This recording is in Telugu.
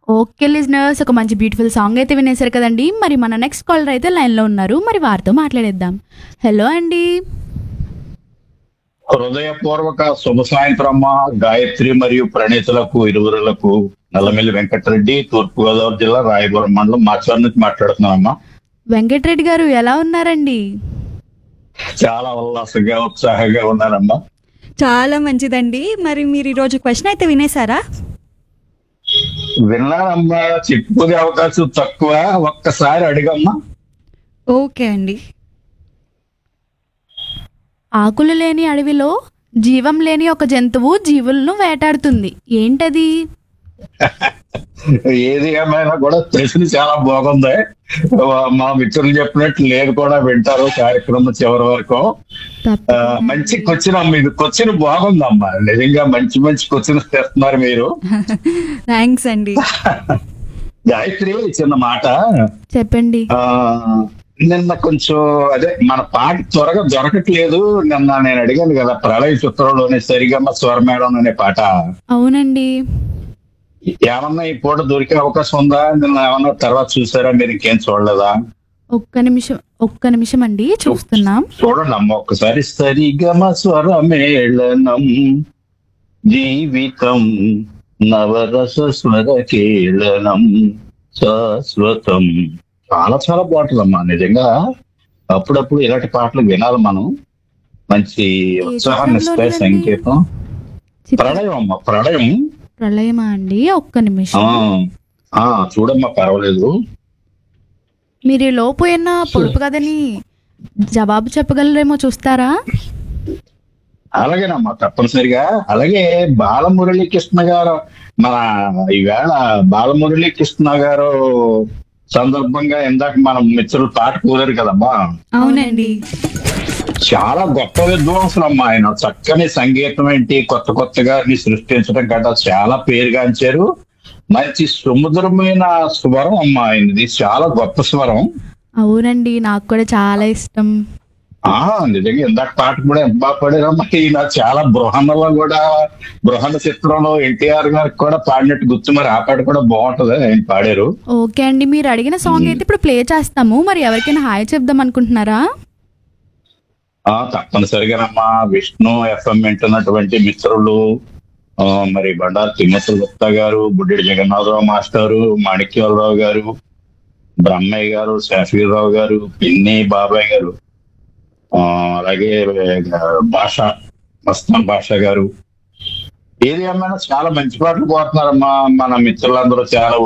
ఓకే లిజనర్స్ ఒక మంచి బ్యూటిఫుల్ సాంగ్ అయితే వినేశారు కదండి మరి మన నెక్స్ట్ కాలర్ అయితే లైన్లో ఉన్నారు మరి వారితో మాట్లాడేద్దాం హలో అండి హృదయపూర్వక శుభ సాయంత్రం అమ్మ గాయత్రి మరియు ప్రణీతులకు ఇరువురులకు నల్లమిల్లి వెంకటరెడ్డి తూర్పు గోదావరి జిల్లా రాయపురం మండలం మాచవరం నుంచి మాట్లాడుతున్నానమ్మా వెంకటరెడ్డి గారు ఎలా ఉన్నారండి చాలా ఉల్లాసంగా ఉత్సాహంగా ఉన్నానమ్మా చాలా మంచిదండి మరి మీరు ఈరోజు క్వశ్చన్ అయితే వినేశారా విన్నానమ్మా చెప్పుకునే అవకాశం తక్కువ ఒక్కసారి అడిగమ్మా ఓకే అండి ఆకులు లేని అడవిలో జీవం లేని ఒక జంతువు జీవులను వేటాడుతుంది ఏంటది ఏది ఏమైనా కూడా తెలిసింది చాలా బాగుంది మా మిత్రులు చెప్పినట్టు లేదు కూడా వింటారు కార్యక్రమం చివరి వరకు ఆ, తప్ప మంచి క్వశ్చన్ అమ్మ ఇది క్వశ్చన్ బాగుందమ్మా నిజంగా మంచి మంచి క్వశ్చన్ తెస్తున్నారు మీరు థ్యాంక్స్ అండి గాయత్రి చిన్న మాట చెప్పండి ఆ నిన్న కొంచెం అదే మన పాట త్వరగా దొరకట్లేదు నిన్న నేను అడిగాను కదా ప్రళయ చిత్రంలోనే సరిగమ్మ స్వరమేళం అనే పాట అవునండి ఏమన్నా ఈ పూట దొరికే అవకాశం ఉందా నిన్న ఏమన్నా తర్వాత చూసారా మీరు ఇంకేం చూడలేదా ఒక్క నిమిషం ఒక్క నిమిషం అండి చూస్తున్నాం చూడండి అమ్మ ఒక్కసారి సరిగమ స్వరమేళనం జీవితం నవరస స్వర కేళనం శాశ్వతం చాలా చాలా బాగుంటుందమ్మా నిజంగా అప్పుడప్పుడు ఇలాంటి పాటలు వినాలి మనం మంచి ఉత్సాహాన్ని ఇస్తాయి చిత్రంలోనిదండి? సంగీతం చిత్ర- ప్రళయం అమ్మ ప్రళయం ప్రళయమా అండి ఒక్క ఆ నిమిషం ఆ చూడమ్మా పర్వాలేదు మీరు ఈ లోపు ఎన్న పొడుపు కదని జవాబు చెప్పగలరేమో చూస్తారా అలాగేనమ్మా తప్పనిసరిగా అలాగే బాలమురళీ కృష్ణ గారు మన ఈవేళ బాలమురళీ కృష్ణ గారు సందర్భంగా ఇందాక మనం మిత్రులు పాట కూరారు కదమ్మా అవునండి చాలా గొప్ప విద్వాంసులు అమ్మా ఆయన చక్కని సంగీతం ఏంటి కొత్త కొత్తగా అన్ని సృష్టించడం గట్రా చాలా పేరుగాంచారు మంచి సుమధురమైన స్వరం అమ్మా ఆయనది చాలా గొప్ప స్వరం అవునండి నాకు కూడా చాలా ఇష్టం ఆ నిజంగా ఇందాక పాట కూడా ఎంత బాగా పాడారమ్మా ఈయన చాలా బృహన్నలో కూడా బృహన్న చిత్రంలో ఎన్టీఆర్ గారికి కూడా పాడినట్టు గుర్తు మరి ఆ పాట కూడా బాగుంటది ఆయన పాడారు ఓకే అండి మీరు అడిగిన సాంగ్ అయితే ఇప్పుడు ప్లే చేస్తాము మరి ఎవరికైనా హాయ్ చెప్దాం అనుకుంటున్నారా ఆ తప్పనిసరిగానమ్మా విష్ణు ఎఫ్ఎం వింటున్నటువంటి మిత్రులు ఆ, మరి బండారు తిమ్మతుల గుప్తా గారు బుడ్డి జగన్నాథరావు మాస్టారు మాణిక్యవరరావు గారు బ్రహ్మయ్య గారు శాఫీరావు గారు పిన్ని బాబాయ్ గారు ఆ, అలాగే ఆ, భాష మస్తాన్ భాష గారు ఏది ఏమైనా చాలా మంచి పాటలు పోతున్నారమ్మా మన మిత్రులందరూ చాలా